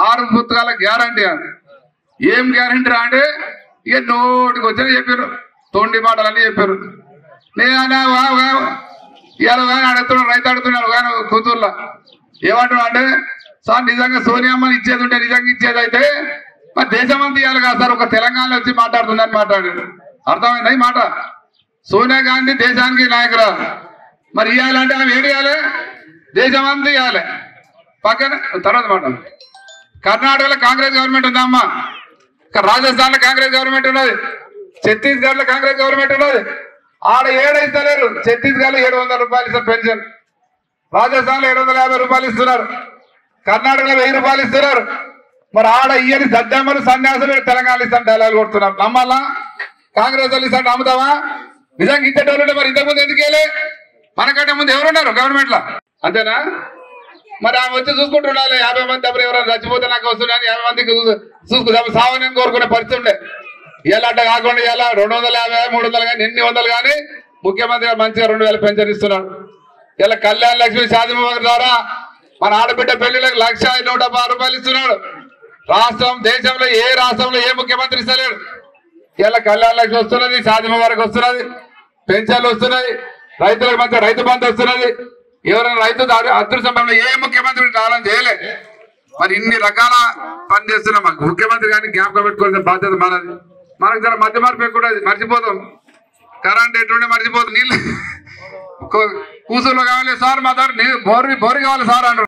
ఆరు పుస్తకాల గ్యారంటీ అని ఏం గ్యారంటీ రా అంటే ఇక నోటికి వచ్చిన చెప్పారు తొండి మాటలన్నీ చెప్పారు నేను అన్నా, వా, వా, ఇవాళ కానీ అడుగుతున్నాడు రైతు అడుగుతున్నాడు కానీ కూతుర్లో ఏమంటున్నా అంటే సార్ నిజంగా సోనియామ్మని ఇచ్చేది ఉంటే నిజంగా ఇచ్చేది అయితే మరి దేశమంతా ఇవ్వాలి కదా సార్ ఒక తెలంగాణలో వచ్చి మాట్లాడుతుందని మాట్లాడాడు అర్థమైందా ఈ మాట సోనియా గాంధీ దేశానికి నాయకురా మరి ఇవ్వాలంటే ఆమె ఏడు ఇవ్వాలి దేశమంతా ఇవ్వాలి పక్కన తర్వాత మాట కర్ణాటకలో కాంగ్రెస్ గవర్నమెంట్ ఉందమ్మా ఇక్కడ రాజస్థాన్ లో కాంగ్రెస్ గవర్నమెంట్ ఉన్నది ఛత్తీస్గఢ్ లో కాంగ్రెస్ గవర్నమెంట్ ఉన్నది ఆడ ఏడు ఇస్తలేరు ఛత్తీస్గఢ్ లో ఏడు వందల రూపాయలు ఇస్తారు పెన్షన్ రాజస్థాన్ లో ఏడు వందల యాభై రూపాయలు ఇస్తున్నారు కర్ణాటకలో వెయ్యి రూపాయలు ఇస్తున్నారు మరి ఆడ ఇయ్యని సత్యమ్మలు సన్యాసులు తెలంగాణ ఇస్తాను డైలాగ్ కొడుతున్నారు నమ్మాలా కాంగ్రెస్ వాళ్ళు ఇస్తాను నమ్ముతావా నిజంగా ఇచ్చేటోళ్ళు ఉంటే మరి ఇంతకుముందు ఎందుకు వెళ్ళే మనకంటే ముందు ఎవరున్నారు గవర్నమెంట్ లో అంతేనా మరి ఆమె వచ్చి చూసుకుంటుండాలి యాభై మంది ఎవరు ఎవరైనా చచ్చిపోతే నాకు వస్తున్నాయని యాభై మందికి చూ- చూసుకుందాం సావని కోరుకునే పరిస్థితి ఉండే ఇలా అట్ట కాకుండా ఇలా రెండు వందల యాభై మూడు వందలు కానీ ఎన్ని వందలు కానీ ముఖ్యమంత్రి గారు మంచిగా రెండు వేల పెన్షన్ ఇస్తున్నాడు ఇలా కళ్యాణ లక్ష్మి సాధింపు ద్వారా మన ఆడబిడ్డ పెళ్లిలకు లక్ష నూట పది రూపాయలు ఇస్తున్నాడు రాష్ట్రం దేశంలో ఏ రాష్ట్రంలో ఏ ముఖ్యమంత్రి ఇస్తలేడు ఇలా కళ్యాణ లక్ష్మి వస్తున్నది సాధింపు వరకు వస్తున్నది పెన్షన్లు వస్తున్నాయి రైతులకు మధ్య రైతు బంధు వస్తున్నది ఎవరైనా రైతు దారి- అదృష్టంలో ఏ ముఖ్యమంత్రి కాలం చేయలే మరి ఇన్ని రకాల పని చేస్తున్నాం మాకు ముఖ్యమంత్రి గారిని జ్ఞాపకం పెట్టుకోవాల్సిన బాధ్యత మనది మనకు జర మధ్య మార్పు కూడా మర్చిపోతాం కరెంట్ ఎటువంటి మర్చిపోతాం నీళ్ళు కూసులో కావాలి సార్ మా దగ్గర నీళ్ళు బోరి బోరి కావాలి సార్ అంటారు